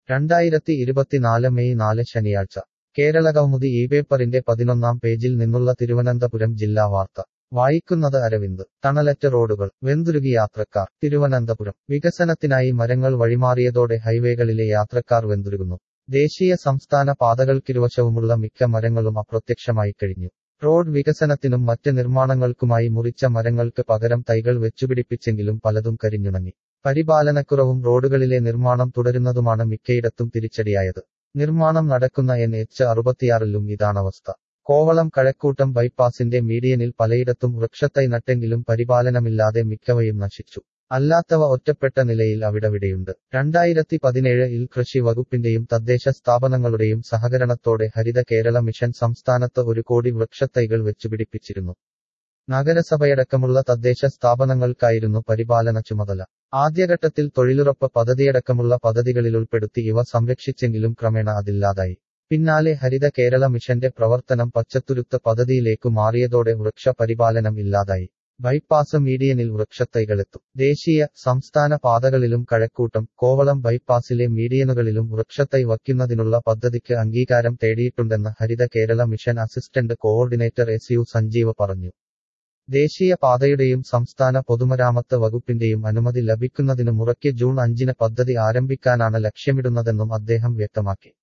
രണ്ടായിരത്തി ഇരുപത്തിനാല് മെയ് നാല് ശനിയാഴ്ച കേരളകൗമുദി ഈ പേപ്പറിന്റെ പതിനൊന്നാം പേജിൽ നിന്നുള്ള തിരുവനന്തപുരം ജില്ലാ വാർത്ത വായിക്കുന്നത് അരവിന്ദ് തണലറ്റ റോഡുകൾ വെന്തുരുകി യാത്രക്കാർ തിരുവനന്തപുരം വികസനത്തിനായി മരങ്ങൾ വഴിമാറിയതോടെ ഹൈവേകളിലെ യാത്രക്കാർ വെന്തുരുകുന്നു ദേശീയ സംസ്ഥാന പാതകൾക്കിരുവശവുമുള്ള മിക്ക മരങ്ങളും അപ്രത്യക്ഷമായി കഴിഞ്ഞു റോഡ് വികസനത്തിനും മറ്റ് നിർമ്മാണങ്ങൾക്കുമായി മുറിച്ച മരങ്ങൾക്ക് പകരം തൈകൾ വെച്ചുപിടിപ്പിച്ചെങ്കിലും പലതും കരിഞ്ഞുണങ്ങി പരിപാലനക്കുറവും റോഡുകളിലെ നിർമ്മാണം തുടരുന്നതുമാണ് മിക്കയിടത്തും തിരിച്ചടിയായത് നിർമ്മാണം നടക്കുന്ന എൻ എച്ച് അറുപത്തിയാറിലും ഇതാണവസ്ഥ കോവളം കഴക്കൂട്ടം ബൈപ്പാസിന്റെ മീഡിയനിൽ പലയിടത്തും വൃക്ഷത്തൈ നട്ടെങ്കിലും പരിപാലനമില്ലാതെ മിക്കവയും നശിച്ചു അല്ലാത്തവ ഒറ്റപ്പെട്ട നിലയിൽ അവിടവിടെയുണ്ട് രണ്ടായിരത്തി പതിനേഴിൽ കൃഷി വകുപ്പിന്റെയും തദ്ദേശ സ്ഥാപനങ്ങളുടെയും സഹകരണത്തോടെ ഹരിത കേരള മിഷൻ സംസ്ഥാനത്ത് ഒരു കോടി വൃക്ഷത്തൈകൾ വെച്ചുപിടിപ്പിച്ചിരുന്നു നഗരസഭയടക്കമുള്ള തദ്ദേശ സ്ഥാപനങ്ങൾക്കായിരുന്നു പരിപാലന ചുമതല ആദ്യഘട്ടത്തിൽ തൊഴിലുറപ്പ് പദ്ധതിയടക്കമുള്ള പദ്ധതികളിലുൾപ്പെടുത്തി ഇവ സംരക്ഷിച്ചെങ്കിലും ക്രമേണ അതില്ലാതായി പിന്നാലെ ഹരിത കേരള മിഷന്റെ പ്രവർത്തനം പച്ചത്തുരുത്ത് പദ്ധതിയിലേക്കു മാറിയതോടെ വൃക്ഷ പരിപാലനം ഇല്ലാതായി ബൈപ്പാസ് മീഡിയനിൽ വൃക്ഷത്തൈകളെത്തും ദേശീയ സംസ്ഥാന പാതകളിലും കഴക്കൂട്ടം കോവളം ബൈപ്പാസിലെ മീഡിയനുകളിലും വൃക്ഷത്തൈ വയ്ക്കുന്നതിനുള്ള പദ്ധതിക്ക് അംഗീകാരം തേടിയിട്ടുണ്ടെന്ന് Haritha Kerala mission assistant coordinator S U Sanjeeva പറഞ്ഞു ദേശീയ പാതയുടെയും സംസ്ഥാന പൊതുമരാമത്ത് വകുപ്പിന്റെയും അനുമതി ലഭിക്കുന്നതിനു മുറയ്ക്ക് ജൂൺ അഞ്ചിന് പദ്ധതി ആരംഭിക്കാനാണ് ലക്ഷ്യമിടുന്നതെന്നും അദ്ദേഹം വ്യക്തമാക്കി